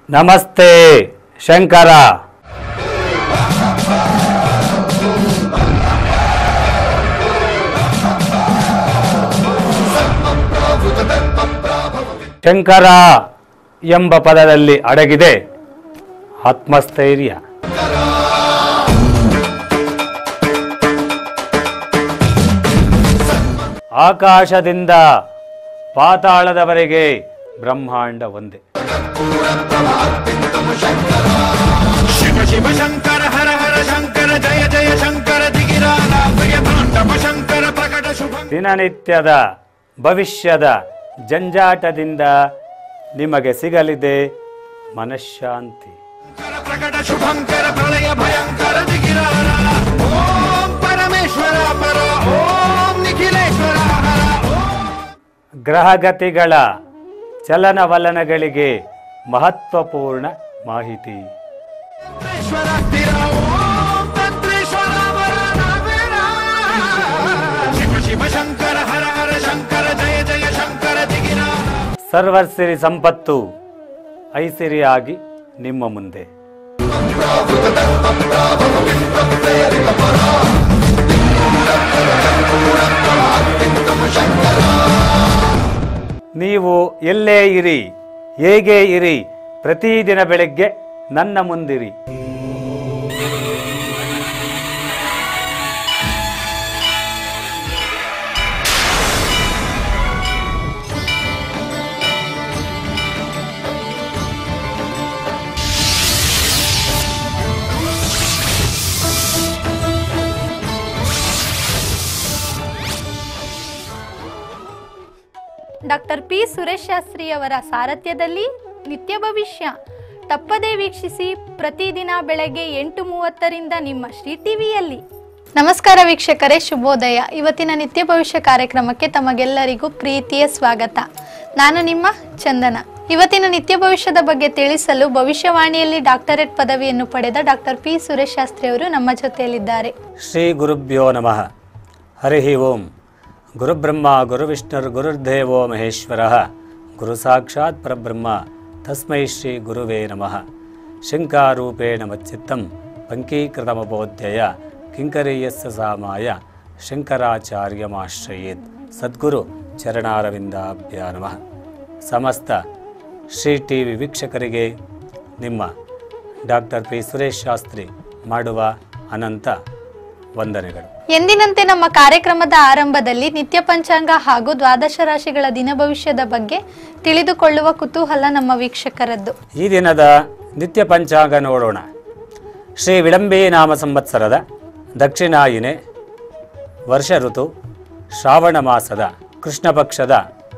ನಮಸ್ತೆ ಶಂಕರ ಶಂಕರ ಎಂಬ ಪದದಲ್ಲಿ ಅಡಗಿದೆ ಆತ್ಮಸ್ಥೈರ್ಯ ಆಕಾಶದಿಂದ ಪಾತಾಳದವರೆಗೆ ಬ್ರಹ್ಮಾಂಡ ಒಂದೇ ಶಿವ ಶಿವ ಶಂಕರ ಹರ ಹರ ಶಂಕರ ಜಯ ಜಯ ಶಂಕರ ದಿಗಿರಾಲ ಪ್ರಿಯ ತಾಂಡವ ಶಂಕರ ಪ್ರಕಟ ಶುಭ ದಿನನಿತ್ಯದ ಭವಿಷ್ಯದ ಜಂಜಾಟದಿಂದ ನಿಮಗೆ ಸಿಗಲಿದೆ ಮನಃಶಾಂತಿ ಪ್ರಕಟ ಶುಭಂಕರ ಪ್ರಳಯ ಭಯಂಕರ ದಿಗಿರಾಲ ಓಂ ಪರಮೇಶ್ವರ ಪರ ಓಂ ನಿಖಿಲೇಶ್ವರ ಹರ ಓಂ ಗ್ರಹಗತಿಗಳ ಚಲನವಲನಗಳಿಗೆ ಮಹತ್ವಪೂರ್ಣ ಮಾಹಿತಿ ತತ್ರೇಶ್ವರ ಸ್ಥಿರ ಓಂ ತತ್ರೇಶ್ವರ ವರ ನಾವೇರ. ಶಿವ ಶಿವ ಶಂಕರ ಹರ ಹರ ಶಂಕರ ಜಯ ಜಯ ಶಂಕರ ದಿಗಿರಾಲ ಸರ್ವಸಿರಿ ಸಂಪತ್ತು ಐಸಿರಿಯಾಗಿ ನಿಮ್ಮ ಮುಂದೆ ನೀವು ಎಲ್ಲೇ ಇರಿ ಹೇಗೆ ಇರಿ ಪ್ರತಿದಿನ ಬೆಳಗ್ಗೆ ನನ್ನ ಮುಂದಿರಿ ಡಾಕ್ಟರ್ ಪಿ ಸುರೇಶ್ ಶಾಸ್ತ್ರಿ ಅವರ ಸಾರಥ್ಯದಲ್ಲಿ ನಿತ್ಯ ಭವಿಷ್ಯ ತಪ್ಪದೇ ವೀಕ್ಷಿಸಿ ಪ್ರತಿದಿನ ಬೆಳಗ್ಗೆ ಎಂಟು ಮೂವತ್ತರಿಂದ ನಿಮ್ಮ ಶ್ರೀ ಟಿವಿಯಲ್ಲಿ ನಮಸ್ಕಾರ ವೀಕ್ಷಕರೇ ಶುಭೋದಯ ಇವತ್ತಿನ ನಿತ್ಯ ಭವಿಷ್ಯ ಕಾರ್ಯಕ್ರಮಕ್ಕೆ ತಮಗೆಲ್ಲರಿಗೂ ಪ್ರೀತಿಯ ಸ್ವಾಗತ ನಾನು ನಿಮ್ಮ ಚಂದನ ಇವತ್ತಿನ ನಿತ್ಯ ಭವಿಷ್ಯದ ಬಗ್ಗೆ ತಿಳಿಸಲು ಭವಿಷ್ಯವಾಣಿಯಲ್ಲಿ ಡಾಕ್ಟರೇಟ್ ಪದವಿಯನ್ನು ಪಡೆದ ಡಾಕ್ಟರ್ ಪಿ ಸುರೇಶ್ ಶಾಸ್ತ್ರಿ ಅವರು ನಮ್ಮ ಜೊತೆಯಲ್ಲಿದ್ದಾರೆ ಶ್ರೀ ಗುರುಭ್ಯೋ ನಮಃ ಹರಿ ಓಂ ಗುರುಬ್ರಹ್ಮ ಗುರುವಿಷ್ಣುರ್ ಗುರುರ್ದೇವೋ ಮಹೇಶ್ವರ ಗುರು ಸಾಕ್ಷಾತ್ ಪರಬ್ರಹ್ಮ ತಸ್ಮೈ ಶ್ರೀ ಗುರುವೇ ನಮಃ ಶಂಕಾರೂಪೇಣ ಮಚ್ಚಿತ್ತಂ ಪಂಕೀಕೃತಮಬೋಧ್ಯಯ ಕಿಂಕರೀಯಸ್ಸ ಸಾಮಾಯ ಶಂಕರಾಚಾರ್ಯಮಾಶ್ರಯೇತ್ ಸದ್ಗುರು ಚರಣಾರವಿಂದಾಭ್ಯ ನಮಃ ಸಮಸ್ತ ಶ್ರೀ ಟಿ ವಿ ವೀಕ್ಷಕರಿಗೆ ನಿಮ್ಮ ಡಾಕ್ಟರ್ ಪಿ ಸುರೇಶ್ ಶಾಸ್ತ್ರಿ ಮಾಡುವ ಅನಂತ ವಂದನೆಗಳು ಎಂದಿನಂತೆ ನಮ್ಮ ಕಾರ್ಯಕ್ರಮದ ಆರಂಭದಲ್ಲಿ ನಿತ್ಯ ಪಂಚಾಂಗ ಹಾಗೂ ದ್ವಾದಶ ರಾಶಿಗಳ ದಿನ ಭವಿಷ್ಯದ ಬಗ್ಗೆ ತಿಳಿದುಕೊಳ್ಳುವ ಕುತೂಹಲ ನಮ್ಮ ವೀಕ್ಷಕರದ್ದು ಈ ದಿನದ ನಿತ್ಯ ಪಂಚಾಂಗ ನೋಡೋಣ ಶ್ರೀ ವಿಳಂಬಿ ನಾಮ ಸಂವತ್ಸರದ ದಕ್ಷಿಣಾಯಿನೆ ವರ್ಷ ಋತು ಶ್ರಾವಣ ಮಾಸದ ಕೃಷ್ಣ ಪಕ್ಷದ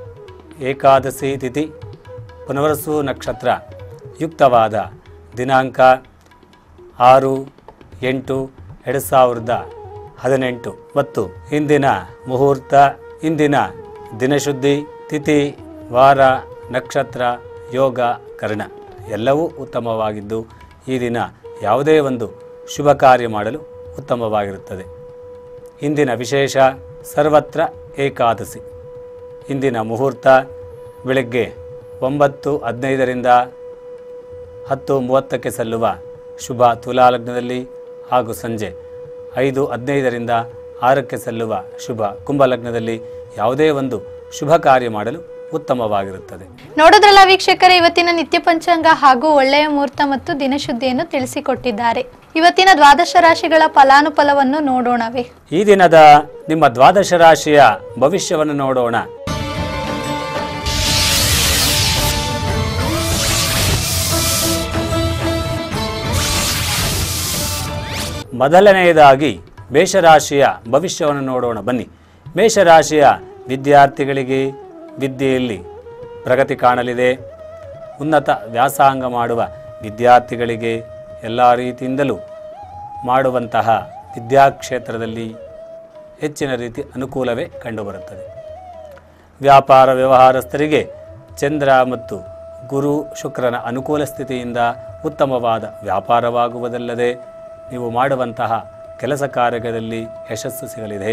ಏಕಾದಶಿ ತಿಥಿ ಪುನರ್ವಸು ನಕ್ಷತ್ರ ಯುಕ್ತವಾದ ದಿನಾಂಕ ಆರು ಎಂಟು ಎರಡು ಸಾವಿರದ ಹದಿನೆಂಟು ಮತ್ತು ಇಂದಿನ ಮುಹೂರ್ತ ಇಂದಿನ ದಿನಶುದ್ಧಿ ತಿಥಿ ವಾರ ನಕ್ಷತ್ರ ಯೋಗ ಕರ್ಣ ಎಲ್ಲವೂ ಉತ್ತಮವಾಗಿದ್ದು ಈ ದಿನ ಯಾವುದೇ ಒಂದು ಶುಭ ಕಾರ್ಯ ಮಾಡಲು ಉತ್ತಮವಾಗಿರುತ್ತದೆ ಇಂದಿನ ವಿಶೇಷ ಸರ್ವತ್ರ ಏಕಾದಶಿ ಇಂದಿನ ಮುಹೂರ್ತ ಬೆಳಗ್ಗೆ ಒಂಬತ್ತು ಹದಿನೈದರಿಂದ ಹತ್ತು ಮೂವತ್ತಕ್ಕೆ ಸಲ್ಲುವ ಶುಭ ತುಲಾಲಗ್ನದಲ್ಲಿ ಹಾಗೂ ಸಂಜೆ ಐದು ಹದಿನೈದರಿಂದ ಆರಕ್ಕೆ ಸಲ್ಲುವ ಶುಭ ಕುಂಭಲಗ್ನದಲ್ಲಿ ಯಾವುದೇ ಒಂದು ಶುಭ ಕಾರ್ಯ ಮಾಡಲು ಉತ್ತಮವಾಗಿರುತ್ತದೆ ನೋಡಿದ್ರಲ್ಲ ವೀಕ್ಷಕರೇ ಇವತ್ತಿನ ನಿತ್ಯ ಪಂಚಾಂಗ ಹಾಗೂ ಒಳ್ಳೆಯ ಮುಹೂರ್ತ ಮತ್ತು ದಿನಶುದ್ಧಿಯನ್ನು ತಿಳಿಸಿಕೊಟ್ಟಿದ್ದಾರೆ ಇವತ್ತಿನ ದ್ವಾದಶ ರಾಶಿಗಳ ಫಲಾನುಫಲವನ್ನು ನೋಡೋಣವೇ ಈ ದಿನದ ನಿಮ್ಮ ದ್ವಾದಶ ರಾಶಿಯ ಭವಿಷ್ಯವನ್ನು ನೋಡೋಣ ಮೊದಲನೆಯದಾಗಿ ಮೇಷರಾಶಿಯ ಭವಿಷ್ಯವನ್ನು ನೋಡೋಣ ಬನ್ನಿ ಮೇಷರಾಶಿಯ ವಿದ್ಯಾರ್ಥಿಗಳಿಗೆ ವಿದ್ಯೆಯಲ್ಲಿ ಪ್ರಗತಿ ಕಾಣಲಿದೆ ಉನ್ನತ ವ್ಯಾಸಂಗ ಮಾಡುವ ವಿದ್ಯಾರ್ಥಿಗಳಿಗೆ ಎಲ್ಲ ರೀತಿಯಿಂದಲೂ ಮಾಡುವಂತಹ ವಿದ್ಯಾಕ್ಷೇತ್ರದಲ್ಲಿ ಹೆಚ್ಚಿನ ರೀತಿ ಅನುಕೂಲವೇ ಕಂಡುಬರುತ್ತದೆ ವ್ಯಾಪಾರ ವ್ಯವಹಾರಸ್ಥರಿಗೆ ಚಂದ್ರ ಮತ್ತು ಗುರು ಶುಕ್ರನ ಅನುಕೂಲ ಸ್ಥಿತಿಯಿಂದ ಉತ್ತಮವಾದ ವ್ಯಾಪಾರವಾಗುವುದಲ್ಲದೆ ನೀವು ಮಾಡುವಂತಹ ಕೆಲಸ ಕಾರ್ಯದಲ್ಲಿ ಯಶಸ್ಸು ಸಿಗಲಿದೆ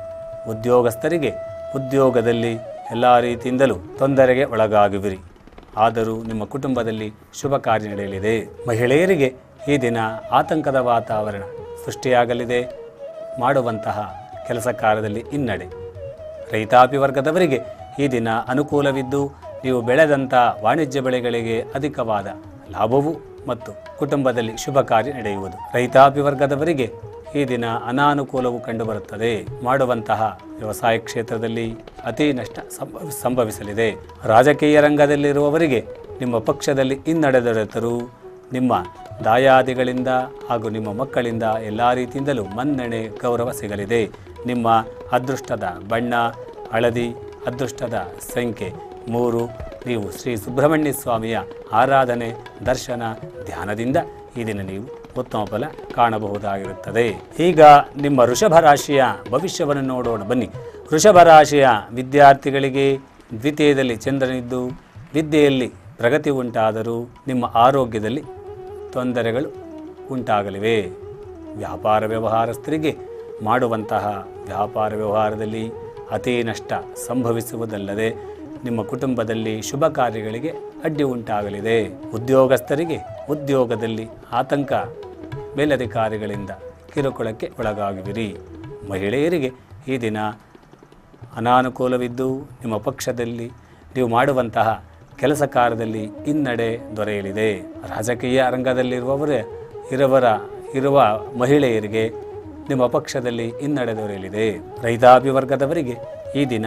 ಉದ್ಯೋಗಸ್ಥರಿಗೆ ಉದ್ಯೋಗದಲ್ಲಿ ಎಲ್ಲ ರೀತಿಯಿಂದಲೂ ತೊಂದರೆಗೆ ಒಳಗಾಗುವಿರಿ ಆದರೂ ನಿಮ್ಮ ಕುಟುಂಬದಲ್ಲಿ ಶುಭ ಕಾರ್ಯ ನಡೆಯಲಿದೆ ಮಹಿಳೆಯರಿಗೆ ಈ ದಿನ ಆತಂಕದ ವಾತಾವರಣ ಸೃಷ್ಟಿಯಾಗಲಿದೆ ಮಾಡುವಂತಹ ಕೆಲಸ ಕಾರ್ಯದಲ್ಲಿ ಹಿನ್ನಡೆ ರೈತಾಪಿ ವರ್ಗದವರಿಗೆ ಈ ದಿನ ಅನುಕೂಲವಿದ್ದು ನೀವು ಬೆಳೆದಂಥ ವಾಣಿಜ್ಯ ಬೆಳೆಗಳಿಗೆ ಅಧಿಕವಾದ ಲಾಭವು ಮತ್ತು ಕುಟುಂಬದಲ್ಲಿ ಶುಭ ಕಾರ್ಯ ನಡೆಯುವುದು ರೈತಾಪಿ ವರ್ಗದವರಿಗೆ ಈ ದಿನ ಅನಾನುಕೂಲವು ಕಂಡುಬರುತ್ತದೆ ಮಾಡುವಂತಹ ವ್ಯವಸಾಯ ಕ್ಷೇತ್ರದಲ್ಲಿ ಅತಿ ನಷ್ಟ ಸಂಭವ ಸಂಭವಿಸಲಿದೆ ರಾಜಕೀಯ ರಂಗದಲ್ಲಿರುವವರಿಗೆ ನಿಮ್ಮ ಪಕ್ಷದಲ್ಲಿ ಹಿನ್ನಡೆದೊರೆತರೂ ನಿಮ್ಮ ದಾಯಾದಿಗಳಿಂದ ಹಾಗೂ ನಿಮ್ಮ ಮಕ್ಕಳಿಂದ ಎಲ್ಲ ರೀತಿಯಿಂದಲೂ ಮನ್ನಣೆ ಗೌರವ ಸಿಗಲಿದೆ ನಿಮ್ಮ ಅದೃಷ್ಟದ ಬಣ್ಣ ಹಳದಿ ಅದೃಷ್ಟದ ಸಂಖ್ಯೆ ಮೂರು ನೀವು ಶ್ರೀ ಸುಬ್ರಹ್ಮಣ್ಯ ಸ್ವಾಮಿಯ ಆರಾಧನೆ ದರ್ಶನ ಧ್ಯಾನದಿಂದ ಈ ದಿನ ನೀವು ಉತ್ತಮ ಫಲ ಕಾಣಬಹುದಾಗಿರುತ್ತದೆ ಈಗ ನಿಮ್ಮ ವೃಷಭ ರಾಶಿಯ ಭವಿಷ್ಯವನ್ನು ನೋಡೋಣ ಬನ್ನಿ ವೃಷಭ ರಾಶಿಯ ವಿದ್ಯಾರ್ಥಿಗಳಿಗೆ ದ್ವಿತೀಯದಲ್ಲಿ ಚಂದ್ರನಿದ್ದು ವಿದ್ಯೆಯಲ್ಲಿ ಪ್ರಗತಿ ಉಂಟಾದರೂ ನಿಮ್ಮ ಆರೋಗ್ಯದಲ್ಲಿ ತೊಂದರೆಗಳು ಉಂಟಾಗಲಿವೆ ವ್ಯಾಪಾರ ವ್ಯವಹಾರಸ್ಥರಿಗೆ ಮಾಡುವಂತಹ ವ್ಯಾಪಾರ ವ್ಯವಹಾರದಲ್ಲಿ ಅತಿ ನಷ್ಟ ಸಂಭವಿಸುವುದಲ್ಲದೆ ನಿಮ್ಮ ಕುಟುಂಬದಲ್ಲಿ ಶುಭ ಕಾರ್ಯಗಳಿಗೆ ಅಡ್ಡಿ ಉಂಟಾಗಲಿದೆ ಉದ್ಯೋಗಸ್ಥರಿಗೆ ಉದ್ಯೋಗದಲ್ಲಿ ಆತಂಕ ಮೇಲಧಿಕಾರಿಗಳಿಂದ ಕಿರುಕುಳಕ್ಕೆ ಒಳಗಾಗುವಿರಿ ಮಹಿಳೆಯರಿಗೆ ಈ ದಿನ ಅನಾನುಕೂಲವಿದ್ದು ನಿಮ್ಮ ಪಕ್ಷದಲ್ಲಿ ನೀವು ಮಾಡುವಂತಹ ಕೆಲಸ ಕಾರ್ಯದಲ್ಲಿ ಹಿನ್ನಡೆ ದೊರೆಯಲಿದೆ ರಾಜಕೀಯ ರಂಗದಲ್ಲಿರುವವರೇ ಇರುವರ ಇರುವ ಮಹಿಳೆಯರಿಗೆ ನಿಮ್ಮ ಪಕ್ಷದಲ್ಲಿ ಹಿನ್ನಡೆ ದೊರೆಯಲಿದೆ ರೈತಾಪಿ ವರ್ಗದವರಿಗೆ ಈ ದಿನ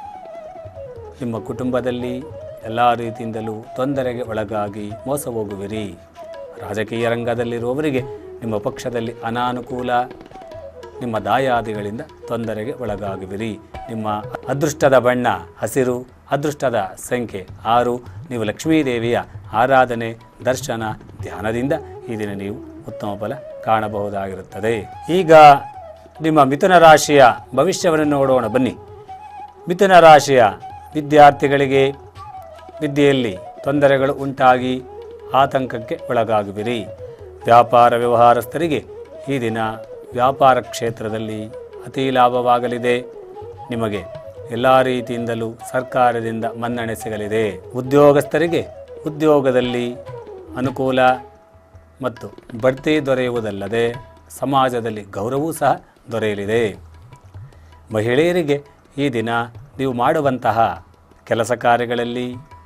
ನಿಮ್ಮ ಕುಟುಂಬದಲ್ಲಿ ಎಲ್ಲ ರೀತಿಯಿಂದಲೂ ತೊಂದರೆಗೆ ಒಳಗಾಗಿ ಮೋಸ ಹೋಗುವಿರಿ ರಾಜಕೀಯ ರಂಗದಲ್ಲಿರುವವರಿಗೆ ನಿಮ್ಮ ಪಕ್ಷದಲ್ಲಿ ಅನಾನುಕೂಲ ನಿಮ್ಮ ದಾಯಾದಿಗಳಿಂದ ತೊಂದರೆಗೆ ಒಳಗಾಗುವಿರಿ ನಿಮ್ಮ ಅದೃಷ್ಟದ ಬಣ್ಣ ಹಸಿರು ಅದೃಷ್ಟದ ಸಂಖ್ಯೆ ಆರು ನೀವು ಲಕ್ಷ್ಮೀದೇವಿಯ ಆರಾಧನೆ ದರ್ಶನ ಧ್ಯಾನದಿಂದ ಈ ದಿನ ನೀವು ಉತ್ತಮ ಫಲ ಕಾಣಬಹುದಾಗಿರುತ್ತದೆ ಈಗ ನಿಮ್ಮ ಮಿಥುನ ರಾಶಿಯ ಭವಿಷ್ಯವನ್ನು ನೋಡೋಣ ಬನ್ನಿ ಮಿಥುನ ರಾಶಿಯ ವಿದ್ಯಾರ್ಥಿಗಳಿಗೆ ವಿದ್ಯೆಯಲ್ಲಿ ತೊಂದರೆಗಳು ಉಂಟಾಗಿ ಆತಂಕಕ್ಕೆ ಒಳಗಾಗುವಿರಿ ವ್ಯಾಪಾರ ವ್ಯವಹಾರಸ್ಥರಿಗೆ ಈ ದಿನ ವ್ಯಾಪಾರ ಕ್ಷೇತ್ರದಲ್ಲಿ ಅತಿ ಲಾಭವಾಗಲಿದೆ ನಿಮಗೆ ಎಲ್ಲ ರೀತಿಯಿಂದಲೂ ಸರ್ಕಾರದಿಂದ ಮನ್ನಣೆ ಸಿಗಲಿದೆ ಉದ್ಯೋಗಸ್ಥರಿಗೆ ಉದ್ಯೋಗದಲ್ಲಿ ಅನುಕೂಲ ಮತ್ತು ಬಡ್ತಿ ದೊರೆಯುವುದಲ್ಲದೆ ಸಮಾಜದಲ್ಲಿ ಗೌರವವೂ ಸಹ ದೊರೆಯಲಿದೆ ಮಹಿಳೆಯರಿಗೆ ಈ ದಿನ ನೀವು ಮಾಡುವಂತಹ ಕೆಲಸ ಕಾರ್ಯಗಳಲ್ಲಿ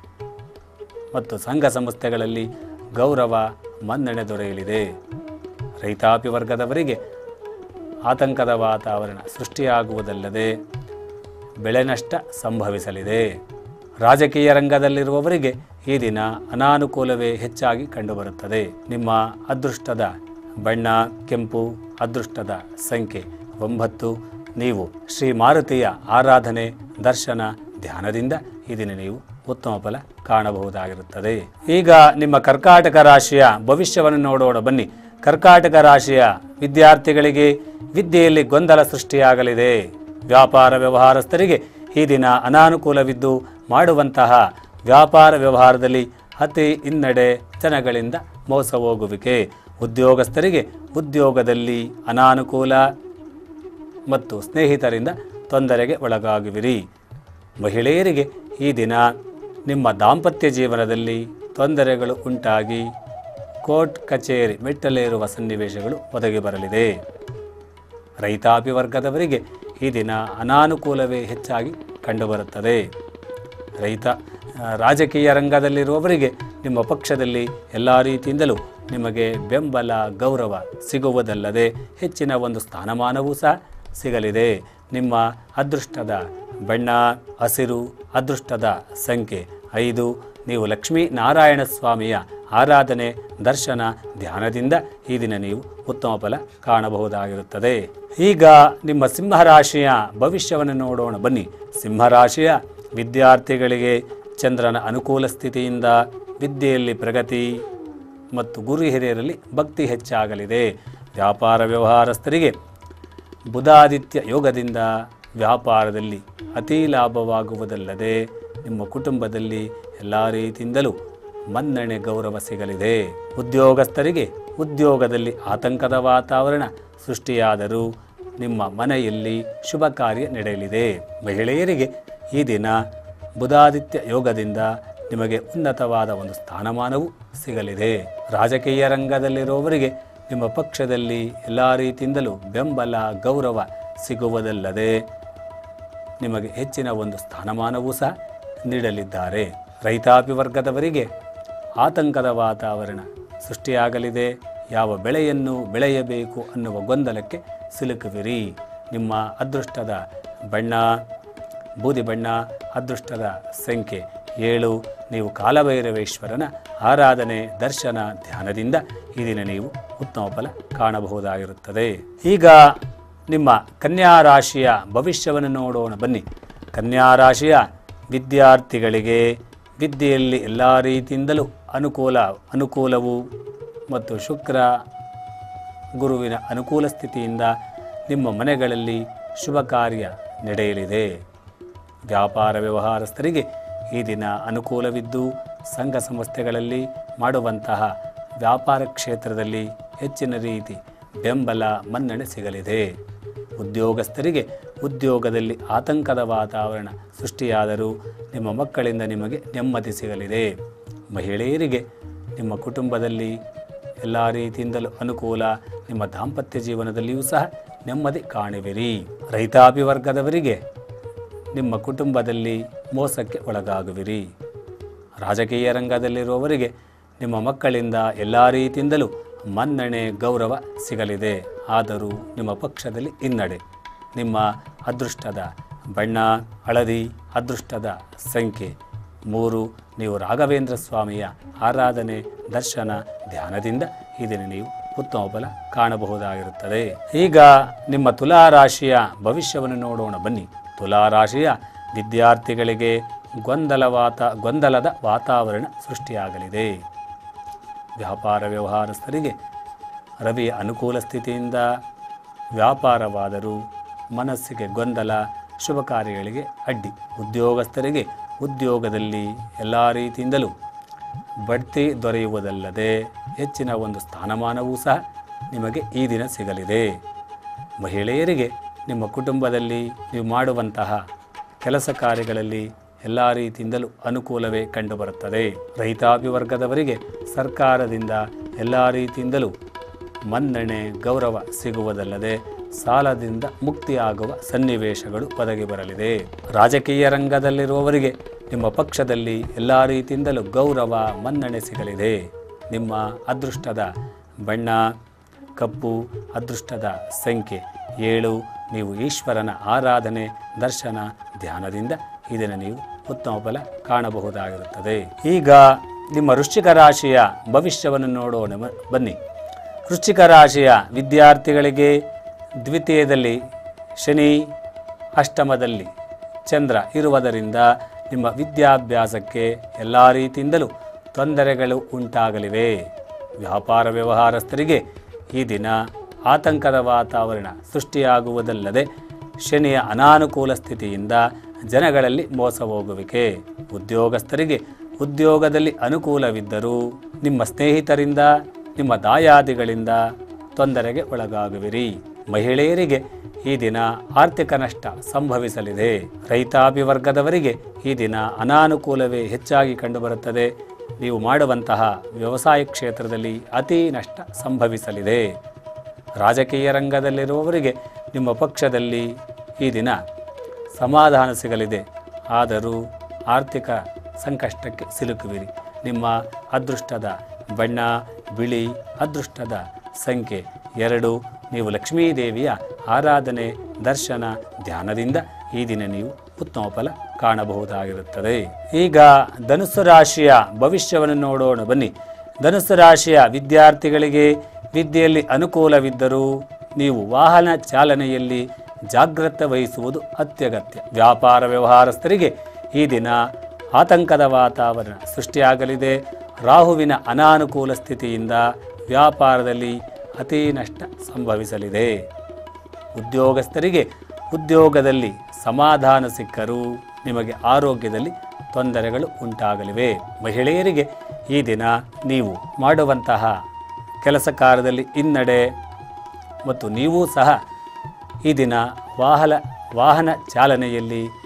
ಮತ್ತು ಸಂಘ ಸಂಸ್ಥೆಗಳಲ್ಲಿ ಗೌರವ ಮನ್ನಣೆ ದೊರೆಯಲಿದೆ ರೈತಾಪಿ ವರ್ಗದವರಿಗೆ ಆತಂಕದ ವಾತಾವರಣ ಸೃಷ್ಟಿಯಾಗುವುದಲ್ಲದೆ ಬೆಳೆ ನಷ್ಟ ಸಂಭವಿಸಲಿದೆ ರಾಜಕೀಯ ರಂಗದಲ್ಲಿರುವವರಿಗೆ ಈ ದಿನ ಅನಾನುಕೂಲವೇ ಹೆಚ್ಚಾಗಿ ಕಂಡುಬರುತ್ತದೆ ನಿಮ್ಮ ಅದೃಷ್ಟದ ಬಣ್ಣ ಕೆಂಪು ಅದೃಷ್ಟದ ಸಂಖ್ಯೆ ಒಂಬತ್ತು ನೀವು ಶ್ರೀ ಮಾರುತಿಯ ಆರಾಧನೆ ದರ್ಶನ ಧ್ಯಾನದಿಂದ ಈ ದಿನ ನೀವು ಉತ್ತಮ ಫಲ ಕಾಣಬಹುದಾಗಿರುತ್ತದೆ ಈಗ ನಿಮ್ಮ ಕರ್ಕಾಟಕ ರಾಶಿಯ ಭವಿಷ್ಯವನ್ನು ನೋಡೋಣ ಬನ್ನಿ ಕರ್ಕಾಟಕ ರಾಶಿಯ ವಿದ್ಯಾರ್ಥಿಗಳಿಗೆ ವಿದ್ಯೆಯಲ್ಲಿ ಗೊಂದಲ ಸೃಷ್ಟಿಯಾಗಲಿದೆ ವ್ಯಾಪಾರ ವ್ಯವಹಾರಸ್ಥರಿಗೆ ಈ ದಿನ ಅನಾನುಕೂಲವಿದ್ದು ಮಾಡುವಂತಹ ವ್ಯಾಪಾರ ವ್ಯವಹಾರದಲ್ಲಿ ಅತಿ ಹಿನ್ನಡೆ ಜನಗಳಿಂದ ಮೋಸ ಹೋಗುವಿಕೆ ಉದ್ಯೋಗಸ್ಥರಿಗೆ ಉದ್ಯೋಗದಲ್ಲಿ ಅನಾನುಕೂಲ ಮತ್ತು ಸ್ನೇಹಿತರಿಂದ ತೊಂದರೆಗೆ ಒಳಗಾಗುವಿರಿ ಮಹಿಳೆಯರಿಗೆ ಈ ದಿನ ನಿಮ್ಮ ದಾಂಪತ್ಯ ಜೀವನದಲ್ಲಿ ತೊಂದರೆಗಳು ಉಂಟಾಗಿ ಕೋರ್ಟ್ ಕಚೇರಿ ಮೆಟ್ಟಲೇರುವ ಸನ್ನಿವೇಶಗಳು ಒದಗಿ ಬರಲಿದೆ ರೈತಾಪಿ ವರ್ಗದವರಿಗೆ ಈ ದಿನ ಅನಾನುಕೂಲವೇ ಹೆಚ್ಚಾಗಿ ಕಂಡುಬರುತ್ತದೆ ರೈತ ಆ, ರಾಜಕೀಯ ರಂಗದಲ್ಲಿರುವವರಿಗೆ ನಿಮ್ಮ ಪಕ್ಷದಲ್ಲಿ ಎಲ್ಲ ರೀತಿಯಿಂದಲೂ ನಿಮಗೆ ಬೆಂಬಲ ಗೌರವ ಸಿಗುವುದಲ್ಲದೆ ಹೆಚ್ಚಿನ ಒಂದು ಸ್ಥಾನಮಾನವೂ ಸಹ ಸಿಗಲಿದೆ ನಿಮ್ಮ ಅದೃಷ್ಟದ ಬಣ್ಣ ಹಸಿರು ಅದೃಷ್ಟದ ಸಂಖ್ಯೆ ಐದು ನೀವು ಲಕ್ಷ್ಮೀ ನಾರಾಯಣ ಸ್ವಾಮಿಯ ಆರಾಧನೆ ದರ್ಶನ ಧ್ಯಾನದಿಂದ ಈ ದಿನ ನೀವು ಉತ್ತಮ ಫಲ ಕಾಣಬಹುದಾಗಿರುತ್ತದೆ ಈಗ ನಿಮ್ಮ ಸಿಂಹರಾಶಿಯ ಭವಿಷ್ಯವನ್ನು ನೋಡೋಣ ಬನ್ನಿ ಸಿಂಹರಾಶಿಯ ವಿದ್ಯಾರ್ಥಿಗಳಿಗೆ ಚಂದ್ರನ ಅನುಕೂಲ ಸ್ಥಿತಿಯಿಂದ ವಿದ್ಯೆಯಲ್ಲಿ ಪ್ರಗತಿ ಮತ್ತು ಗುರು ಹಿರಿಯರಲ್ಲಿ ಭಕ್ತಿ ಹೆಚ್ಚಾಗಲಿದೆ ವ್ಯಾಪಾರ ವ್ಯವಹಾರಸ್ಥರಿಗೆ ಬುಧಾದಿತ್ಯ ಯೋಗದಿಂದ ವ್ಯಾಪಾರದಲ್ಲಿ ಅತಿ ಲಾಭವಾಗುವುದಲ್ಲದೆ ನಿಮ್ಮ ಕುಟುಂಬದಲ್ಲಿ ಎಲ್ಲ ರೀತಿಯಿಂದಲೂ ಮನ್ನಣೆ ಗೌರವ ಸಿಗಲಿದೆ ಉದ್ಯೋಗಸ್ಥರಿಗೆ ಉದ್ಯೋಗದಲ್ಲಿ ಆತಂಕದ ವಾತಾವರಣ ಸೃಷ್ಟಿಯಾದರೂ ನಿಮ್ಮ ಮನೆಯಲ್ಲಿ ಶುಭ ಕಾರ್ಯ ನಡೆಯಲಿದೆ ಮಹಿಳೆಯರಿಗೆ ಈ ದಿನ ಬುಧಾದಿತ್ಯ ಯೋಗದಿಂದ ನಿಮಗೆ ಉನ್ನತವಾದ ಒಂದು ಸ್ಥಾನಮಾನವೂ ಸಿಗಲಿದೆ ರಾಜಕೀಯ ರಂಗದಲ್ಲಿರುವವರಿಗೆ ನಿಮ್ಮ ಪಕ್ಷದಲ್ಲಿ ಎಲ್ಲ ರೀತಿಯಿಂದಲೂ ಬೆಂಬಲ ಗೌರವ ಸಿಗುವುದಲ್ಲದೆ ನಿಮಗೆ ಹೆಚ್ಚಿನ ಒಂದು ಸ್ಥಾನಮಾನವೂ ಸಹ ನೀಡಲಿದ್ದಾರೆ ರೈತಾಪಿ ವರ್ಗದವರಿಗೆ ಆತಂಕದ ವಾತಾವರಣ ಸೃಷ್ಟಿಯಾಗಲಿದೆ ಯಾವ ಬೆಳೆಯನ್ನು ಬೆಳೆಯಬೇಕು ಅನ್ನುವ ಗೊಂದಲಕ್ಕೆ ಸಿಲುಕುವಿರಿ ನಿಮ್ಮ ಅದೃಷ್ಟದ ಬಣ್ಣ ಬೂದಿ ಬಣ್ಣ ಅದೃಷ್ಟದ ಸಂಖ್ಯೆ ಏಳು ನೀವು ಕಾಲಭೈರವೇಶ್ವರನ ಆರಾಧನೆ ದರ್ಶನ ಧ್ಯಾನದಿಂದ ಈ ದಿನ ನೀವು ಉತ್ತಮ ಫಲ ಕಾಣಬಹುದಾಗಿರುತ್ತದೆ ಈಗ ನಿಮ್ಮ ಕನ್ಯಾ ರಾಶಿಯ ಭವಿಷ್ಯವನ್ನು ನೋಡೋಣ ಬನ್ನಿ ಕನ್ಯಾ ರಾಶಿಯ ವಿದ್ಯಾರ್ಥಿಗಳಿಗೆ ವಿದ್ಯೆಯಲ್ಲಿ ಎಲ್ಲ ರೀತಿಯಿಂದಲೂ ಅನುಕೂಲ ಅನುಕೂಲವು ಮತ್ತು ಶುಕ್ರ ಗುರುವಿನ ಅನುಕೂಲ ಸ್ಥಿತಿಯಿಂದ ನಿಮ್ಮ ಮನೆಗಳಲ್ಲಿ ಶುಭ ಕಾರ್ಯ ನಡೆಯಲಿದೆ ವ್ಯಾಪಾರ ವ್ಯವಹಾರಸ್ಥರಿಗೆ ಈ ದಿನ ಅನುಕೂಲವಿದ್ದು ಸಂಘ ಸಂಸ್ಥೆಗಳಲ್ಲಿ ಮಾಡುವಂತಹ ವ್ಯಾಪಾರ ಕ್ಷೇತ್ರದಲ್ಲಿ ಹೆಚ್ಚಿನ ರೀತಿ ಬೆಂಬಲ ಮನ್ನಣೆ ಸಿಗಲಿದೆ ಉದ್ಯೋಗಸ್ಥರಿಗೆ ಉದ್ಯೋಗದಲ್ಲಿ ಆತಂಕದ ವಾತಾವರಣ ಸೃಷ್ಟಿಯಾದರೂ ನಿಮ್ಮ ಮಕ್ಕಳಿಂದ ನಿಮಗೆ ನೆಮ್ಮದಿ ಸಿಗಲಿದೆ ಮಹಿಳೆಯರಿಗೆ ನಿಮ್ಮ ಕುಟುಂಬದಲ್ಲಿ ಎಲ್ಲ ರೀತಿಯಿಂದಲೂ ಅನುಕೂಲ ನಿಮ್ಮ ದಾಂಪತ್ಯ ಜೀವನದಲ್ಲಿಯೂ ಸಹ ನೆಮ್ಮದಿ ಕಾಣುವಿರಿ ರೈತಾಪಿ ವರ್ಗದವರಿಗೆ ನಿಮ್ಮ ಕುಟುಂಬದಲ್ಲಿ ಮೋಸಕ್ಕೆ ಒಳಗಾಗುವಿರಿ ರಾಜಕೀಯ ರಂಗದಲ್ಲಿರುವವರಿಗೆ ನಿಮ್ಮ ಮಕ್ಕಳಿಂದ ಎಲ್ಲ ರೀತಿಯಿಂದಲೂ ಮನ್ನಣೆ ಗೌರವ ಸಿಗಲಿದೆ ಆದರೂ ನಿಮ್ಮ ಪಕ್ಷದಲ್ಲಿ ಹಿನ್ನಡೆ ನಿಮ್ಮ ಅದೃಷ್ಟದ ಬಣ್ಣ ಹಳದಿ ಅದೃಷ್ಟದ ಸಂಖ್ಯೆ ಮೂರು ನೀವು ರಾಘವೇಂದ್ರ ಸ್ವಾಮಿಯ ಆರಾಧನೆ ದರ್ಶನ ಧ್ಯಾನದಿಂದ ಈ ದಿನ ನೀವು ಉತ್ತಮ ಫಲ ಕಾಣಬಹುದಾಗಿರುತ್ತದೆ ಈಗ ನಿಮ್ಮ ತುಲಾ ರಾಶಿಯ ಭವಿಷ್ಯವನ್ನು ನೋಡೋಣ ಬನ್ನಿ ತುಲಾ ರಾಶಿಯ ವಿದ್ಯಾರ್ಥಿಗಳಿಗೆ ಗೊಂದಲ ವಾತ ಗೊಂದಲದ ವಾತಾವರಣ ಸೃಷ್ಟಿಯಾಗಲಿದೆ ವ್ಯಾಪಾರ ವ್ಯವಹಾರಸ್ಥರಿಗೆ ರವಿಯ ಅನುಕೂಲ ಸ್ಥಿತಿಯಿಂದ ವ್ಯಾಪಾರವಾದರೂ ಮನಸ್ಸಿಗೆ ಗೊಂದಲ ಶುಭ ಕಾರ್ಯಗಳಿಗೆ ಅಡ್ಡಿ ಉದ್ಯೋಗಸ್ಥರಿಗೆ ಉದ್ಯೋಗದಲ್ಲಿ ಎಲ್ಲ ರೀತಿಯಿಂದಲೂ ಬಡ್ತಿ ದೊರೆಯುವುದಲ್ಲದೆ ಹೆಚ್ಚಿನ ಒಂದು ಸ್ಥಾನಮಾನವೂ ಸಹ ನಿಮಗೆ ಈ ದಿನ ಸಿಗಲಿದೆ ಮಹಿಳೆಯರಿಗೆ ನಿಮ್ಮ ಕುಟುಂಬದಲ್ಲಿ ನೀವು ಮಾಡುವಂತಹ ಕೆಲಸ ಕಾರ್ಯಗಳಲ್ಲಿ ಎಲ್ಲ ರೀತಿಯಿಂದಲೂ ಅನುಕೂಲವೇ ಕಂಡುಬರುತ್ತದೆ ರೈತಾಪಿ ವರ್ಗದವರಿಗೆ ಸರ್ಕಾರದಿಂದ ಎಲ್ಲ ರೀತಿಯಿಂದಲೂ ಮನ್ನಣೆ ಗೌರವ ಸಿಗುವುದಲ್ಲದೆ ಸಾಲದಿಂದ ಮುಕ್ತಿಯಾಗುವ ಸನ್ನಿವೇಶಗಳು ಒದಗಿ ಬರಲಿದೆ ರಾಜಕೀಯ ರಂಗದಲ್ಲಿರುವವರಿಗೆ ನಿಮ್ಮ ಪಕ್ಷದಲ್ಲಿ ಎಲ್ಲ ರೀತಿಯಿಂದಲೂ ಗೌರವ ಮನ್ನಣೆ ಸಿಗಲಿದೆ ನಿಮ್ಮ ಅದೃಷ್ಟದ ಬಣ್ಣ ಕಪ್ಪು ಅದೃಷ್ಟದ ಸಂಖ್ಯೆ ಏಳು ನೀವು ಈಶ್ವರನ ಆರಾಧನೆ ದರ್ಶನ ಧ್ಯಾನದಿಂದ ಇದನ್ನು ನೀವು ಉತ್ತಮ ಫಲ ಕಾಣಬಹುದಾಗಿರುತ್ತದೆ ಈಗ ನಿಮ್ಮ ವೃಶ್ಚಿಕ ರಾಶಿಯ ಭವಿಷ್ಯವನ್ನು ನೋಡೋಣ ಮ- ಬನ್ನಿ ವೃಶ್ಚಿಕ ರಾಶಿಯ ವಿದ್ಯಾರ್ಥಿಗಳಿಗೆ ದ್ವಿತೀಯದಲ್ಲಿ ಶನಿ ಅಷ್ಟಮದಲ್ಲಿ ಚಂದ್ರ ಇರುವುದರಿಂದ ನಿಮ್ಮ ವಿದ್ಯಾಭ್ಯಾಸಕ್ಕೆ ಎಲ್ಲ ರೀತಿಯಿಂದಲೂ ತೊಂದರೆಗಳು ಉಂಟಾಗಲಿವೆ ವ್ಯಾಪಾರ ವ್ಯವಹಾರಸ್ಥರಿಗೆ ಈ ದಿನ ಆತಂಕದ ವಾತಾವರಣ ಸೃಷ್ಟಿಯಾಗುವುದಲ್ಲದೆ ಶನಿಯ ಅನಾನುಕೂಲ ಸ್ಥಿತಿಯಿಂದ ಜನಗಳಲ್ಲಿ ಮೋಸ ಹೋಗುವಿಕೆ ಉದ್ಯೋಗಸ್ಥರಿಗೆ ಉದ್ಯೋಗದಲ್ಲಿ ಅನುಕೂಲವಿದ್ದರೂ ನಿಮ್ಮ ಸ್ನೇಹಿತರಿಂದ ನಿಮ್ಮ ದಾಯಾದಿಗಳಿಂದ ತೊಂದರೆಗೆ ಒಳಗಾಗುವಿರಿ ಮಹಿಳೆಯರಿಗೆ ಈ ದಿನ ಆರ್ಥಿಕ ನಷ್ಟ ಸಂಭವಿಸಲಿದೆ ರೈತಾಪಿ ವರ್ಗದವರಿಗೆ ಈ ದಿನ ಅನಾನುಕೂಲವೇ ಹೆಚ್ಚಾಗಿ ಕಂಡುಬರುತ್ತದೆ ನೀವು ಮಾಡುವಂತಹ ವ್ಯವಸಾಯ ಕ್ಷೇತ್ರದಲ್ಲಿ ಅತಿ ನಷ್ಟ ಸಂಭವಿಸಲಿದೆ ರಾಜಕೀಯ ರಂಗದಲ್ಲಿರುವವರಿಗೆ ನಿಮ್ಮ ಪಕ್ಷದಲ್ಲಿ ಈ ದಿನ ಸಮಾಧಾನ ಸಿಗಲಿದೆ ಆದರೂ ಆರ್ಥಿಕ ಸಂಕಷ್ಟಕ್ಕೆ ಸಿಲುಕುವಿರಿ ನಿಮ್ಮ ಅದೃಷ್ಟದ ಬಣ್ಣ ಬಿಳಿ ಅದೃಷ್ಟದ ಸಂಖ್ಯೆ ಎರಡು ನೀವು ಲಕ್ಷ್ಮೀದೇವಿಯ ಆರಾಧನೆ ದರ್ಶನ ಧ್ಯಾನದಿಂದ ಈ ದಿನ ನೀವು ಉತ್ತಮ ಫಲ ಕಾಣಬಹುದಾಗಿರುತ್ತದೆ ಈಗ ಧನುಸ್ಸು ರಾಶಿಯ ಭವಿಷ್ಯವನ್ನು ನೋಡೋಣ ಬನ್ನಿ ಧನುಸ್ಸು ರಾಶಿಯ ವಿದ್ಯಾರ್ಥಿಗಳಿಗೆ ವಿದ್ಯೆಯಲ್ಲಿ ಅನುಕೂಲವಿದ್ದರೂ ನೀವು ವಾಹನ ಚಾಲನೆಯಲ್ಲಿ ಜಾಗ್ರತೆ ವಹಿಸುವುದು ಅತ್ಯಗತ್ಯ ವ್ಯಾಪಾರ ವ್ಯವಹಾರಸ್ಥರಿಗೆ ಈ ದಿನ ಆತಂಕದ ವಾತಾವರಣ ಸೃಷ್ಟಿಯಾಗಲಿದೆ ರಾಹುವಿನ ಅನಾನುಕೂಲ ಸ್ಥಿತಿಯಿಂದ ವ್ಯಾಪಾರದಲ್ಲಿ ಅತಿ ನಷ್ಟ ಸಂಭವಿಸಲಿದೆ ಉದ್ಯೋಗಸ್ಥರಿಗೆ ಉದ್ಯೋಗದಲ್ಲಿ ಸಮಾಧಾನ ಸಿಕ್ಕರೂ ನಿಮಗೆ ಆರೋಗ್ಯದಲ್ಲಿ ತೊಂದರೆಗಳು ಉಂಟಾಗಲಿವೆ ಮಹಿಳೆಯರಿಗೆ ಈ ದಿನ ನೀವು ಮಾಡುವಂತಹ ಕೆಲಸ ಕಾರ್ಯದಲ್ಲಿ ಹಿನ್ನಡೆ ಮತ್ತು ನೀವೂ ಸಹ ಈ ದಿನ ವಾಹನ ವಾಹನ ಚಾಲನೆಯಲ್ಲಿ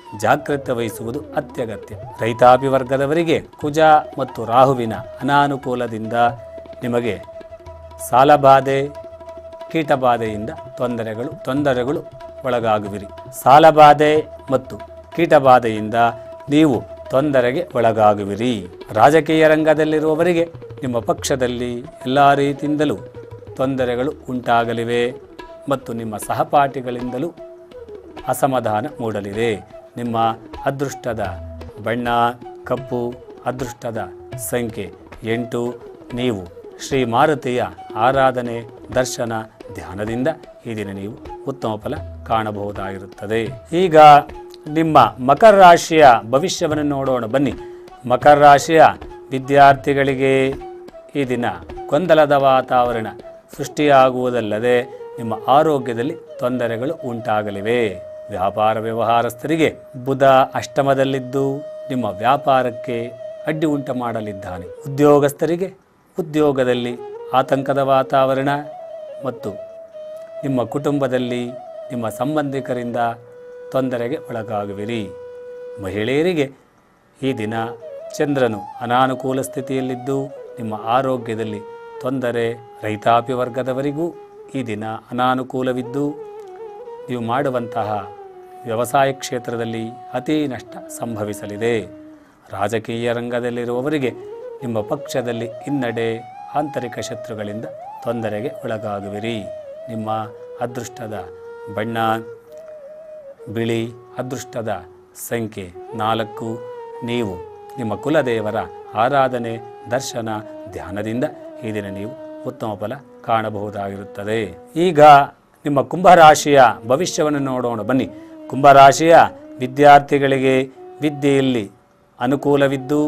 ಜಾಗೃತೆ ವಹಿಸುವುದು ಅತ್ಯಗತ್ಯ ರೈತಾಪಿ ವರ್ಗದವರಿಗೆ ಕುಜ ಮತ್ತು ರಾಹುವಿನ ಅನಾನುಕೂಲದಿಂದ ನಿಮಗೆ ಸಾಲಬಾಧೆ ಕೀಟಬಾಧೆಯಿಂದ ತೊಂದರೆಗಳು ತೊಂದರೆಗಳು ಒಳಗಾಗುವಿರಿ ಸಾಲಬಾಧೆ ಮತ್ತು ಕೀಟಬಾಧೆಯಿಂದ ನೀವು ತೊಂದರೆಗೆ ಒಳಗಾಗುವಿರಿ ರಾಜಕೀಯ ರಂಗದಲ್ಲಿರುವವರಿಗೆ ನಿಮ್ಮ ಪಕ್ಷದಲ್ಲಿ ಎಲ್ಲ ರೀತಿಯಿಂದಲೂ ತೊಂದರೆಗಳು ಉಂಟಾಗಲಿವೆ ಮತ್ತು ನಿಮ್ಮ ಸಹಪಾಠಿಗಳಿಂದಲೂ ಅಸಮಾಧಾನ ಮೂಡಲಿದೆ ನಿಮ್ಮ ಅದೃಷ್ಟದ ಬಣ್ಣ ಕಪ್ಪು ಅದೃಷ್ಟದ ಸಂಖ್ಯೆ ಎಂಟು ನೀವು ಶ್ರೀ ಮಾರುತಿಯ ಆರಾಧನೆ ದರ್ಶನ ಧ್ಯಾನದಿಂದ ಈ ದಿನ ನೀವು ಉತ್ತಮ ಫಲ ಕಾಣಬಹುದಾಗಿರುತ್ತದೆ ಈಗ ನಿಮ್ಮ ಮಕರ ರಾಶಿಯ ಭವಿಷ್ಯವನ್ನು ನೋಡೋಣ ಬನ್ನಿ ಮಕರ ರಾಶಿಯ ವಿದ್ಯಾರ್ಥಿಗಳಿಗೆ ಈ ದಿನ ಗೊಂದಲದ ವಾತಾವರಣ ಸೃಷ್ಟಿಯಾಗುವುದಲ್ಲದೆ ನಿಮ್ಮ ಆರೋಗ್ಯದಲ್ಲಿ ತೊಂದರೆಗಳು ಉಂಟಾಗಲಿವೆ ವ್ಯಾಪಾರ ವ್ಯವಹಾರಸ್ಥರಿಗೆ ಬುಧ ಅಷ್ಟಮದಲ್ಲಿದ್ದು ನಿಮ್ಮ ವ್ಯಾಪಾರಕ್ಕೆ ಅಡ್ಡಿ ಉಂಟು ಮಾಡಲಿದ್ದಾನೆ ಉದ್ಯೋಗಸ್ಥರಿಗೆ ಉದ್ಯೋಗದಲ್ಲಿ ಆತಂಕದ ವಾತಾವರಣ ಮತ್ತು ನಿಮ್ಮ ಕುಟುಂಬದಲ್ಲಿ ನಿಮ್ಮ ಸಂಬಂಧಿಕರಿಂದ ತೊಂದರೆಗೆ ಒಳಗಾಗುವಿರಿ ಮಹಿಳೆಯರಿಗೆ ಈ ದಿನ ಚಂದ್ರನು ಅನಾನುಕೂಲ ಸ್ಥಿತಿಯಲ್ಲಿದ್ದು ನಿಮ್ಮ ಆರೋಗ್ಯದಲ್ಲಿ ತೊಂದರೆ ರೈತಾಪಿ ವರ್ಗದವರಿಗೂ ಈ ದಿನ ಅನಾನುಕೂಲವಿದ್ದು ನೀವು ಮಾಡುವಂತಹ ವ್ಯವಸಾಯ ಕ್ಷೇತ್ರದಲ್ಲಿ ಅತಿ ನಷ್ಟ ಸಂಭವಿಸಲಿದೆ ರಾಜಕೀಯ ರಂಗದಲ್ಲಿರುವವರಿಗೆ ನಿಮ್ಮ ಪಕ್ಷದಲ್ಲಿ ಹಿನ್ನಡೆ ಆಂತರಿಕ ಶತ್ರುಗಳಿಂದ ತೊಂದರೆಗೆ ಒಳಗಾಗುವಿರಿ ನಿಮ್ಮ ಅದೃಷ್ಟದ ಬಣ್ಣ ಬಿಳಿ ಅದೃಷ್ಟದ ಸಂಖ್ಯೆ ನಾಲ್ಕು ನೀವು ನಿಮ್ಮ ಕುಲದೇವರ ಆರಾಧನೆ ದರ್ಶನ ಧ್ಯಾನದಿಂದ ಈ ದಿನ ನೀವು ಉತ್ತಮ ಫಲ ಕಾಣಬಹುದಾಗಿರುತ್ತದೆ ಈಗ ನಿಮ್ಮ ಕುಂಭರಾಶಿಯ ಭವಿಷ್ಯವನ್ನು ನೋಡೋಣ ಬನ್ನಿ ಕುಂಭರಾಶಿಯ ವಿದ್ಯಾರ್ಥಿಗಳಿಗೆ ವಿದ್ಯೆಯಲ್ಲಿ ಅನುಕೂಲವಿದ್ದು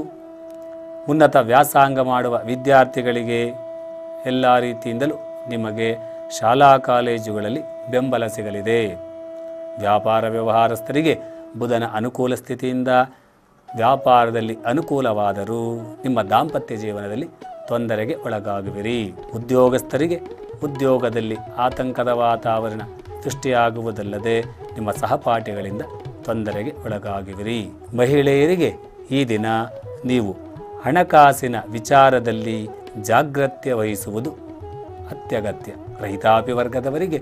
ಉನ್ನತ ವ್ಯಾಸಂಗ ಮಾಡುವ ವಿದ್ಯಾರ್ಥಿಗಳಿಗೆ ಎಲ್ಲ ರೀತಿಯಿಂದಲೂ ನಿಮಗೆ ಶಾಲಾ ಕಾಲೇಜುಗಳಲ್ಲಿ ಬೆಂಬಲ ಸಿಗಲಿದೆ ವ್ಯಾಪಾರ ವ್ಯವಹಾರಸ್ಥರಿಗೆ ಬುಧನ ಅನುಕೂಲ ಸ್ಥಿತಿಯಿಂದ ವ್ಯಾಪಾರದಲ್ಲಿ ಅನುಕೂಲವಾದರೂ ನಿಮ್ಮ ದಾಂಪತ್ಯ ಜೀವನದಲ್ಲಿ ತೊಂದರೆಗೆ ಒಳಗಾಗುವಿರಿ ಉದ್ಯೋಗಸ್ಥರಿಗೆ ಉದ್ಯೋಗದಲ್ಲಿ ಆತಂಕದ ವಾತಾವರಣ ಸೃಷ್ಟಿಯಾಗುವುದಲ್ಲದೆ ನಿಮ್ಮ ಸಹಪಾಠಿಗಳಿಂದ ತೊಂದರೆಗೆ ಒಳಗಾಗುವಿರಿ ಮಹಿಳೆಯರಿಗೆ ಈ ದಿನ ನೀವು ಹಣಕಾಸಿನ ವಿಚಾರದಲ್ಲಿ ಜಾಗ್ರತೆ ವಹಿಸುವುದು ಅತ್ಯಗತ್ಯ ರೈತಾಪಿ ವರ್ಗದವರಿಗೆ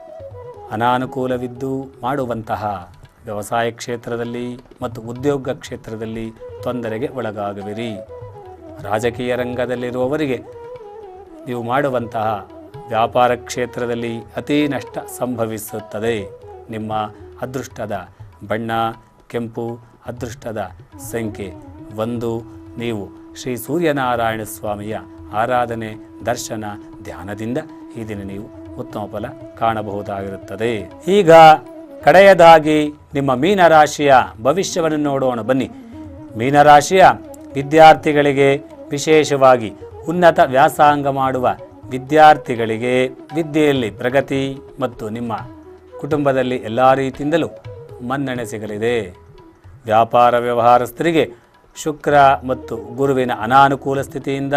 ಅನಾನುಕೂಲವಿದ್ದು ಮಾಡುವಂತಹ ವ್ಯವಸಾಯ ಕ್ಷೇತ್ರದಲ್ಲಿ ಮತ್ತು ಉದ್ಯೋಗ ಕ್ಷೇತ್ರದಲ್ಲಿ ತೊಂದರೆಗೆ ಒಳಗಾಗುವಿರಿ ರಾಜಕೀಯ ರಂಗದಲ್ಲಿರುವವರಿಗೆ ನೀವು ಮಾಡುವಂತಹ ವ್ಯಾಪಾರ ಕ್ಷೇತ್ರದಲ್ಲಿ ಅತಿ ನಷ್ಟ ಸಂಭವಿಸುತ್ತದೆ ನಿಮ್ಮ ಅದೃಷ್ಟದ ಬಣ್ಣ ಕೆಂಪು ಅದೃಷ್ಟದ ಸಂಖ್ಯೆ ಒಂದು ನೀವು ಶ್ರೀ ಸೂರ್ಯನಾರಾಯಣ ಸ್ವಾಮಿಯ ಆರಾಧನೆ ದರ್ಶನ ಧ್ಯಾನದಿಂದ ಈ ದಿನ ನೀವು ಉತ್ತಮ ಫಲ ಕಾಣಬಹುದಾಗಿರುತ್ತದೆ ಈಗ ಕಡೆಯದಾಗಿ ನಿಮ್ಮ ಮೀನರಾಶಿಯ ಭವಿಷ್ಯವನ್ನು ನೋಡೋಣ ಬನ್ನಿ ಮೀನರಾಶಿಯ ವಿದ್ಯಾರ್ಥಿಗಳಿಗೆ ವಿಶೇಷವಾಗಿ ಉನ್ನತ ವ್ಯಾಸಂಗ ಮಾಡುವ ವಿದ್ಯಾರ್ಥಿಗಳಿಗೆ ವಿದ್ಯೆಯಲ್ಲಿ ಪ್ರಗತಿ ಮತ್ತು ನಿಮ್ಮ ಕುಟುಂಬದಲ್ಲಿ ಎಲ್ಲ ರೀತಿಯಿಂದಲೂ ಮನ್ನಣೆ ಸಿಗಲಿದೆ ವ್ಯಾಪಾರ ವ್ಯವಹಾರಸ್ಥರಿಗೆ ಶುಕ್ರ ಮತ್ತು ಗುರುವಿನ ಅನಾನುಕೂಲ ಸ್ಥಿತಿಯಿಂದ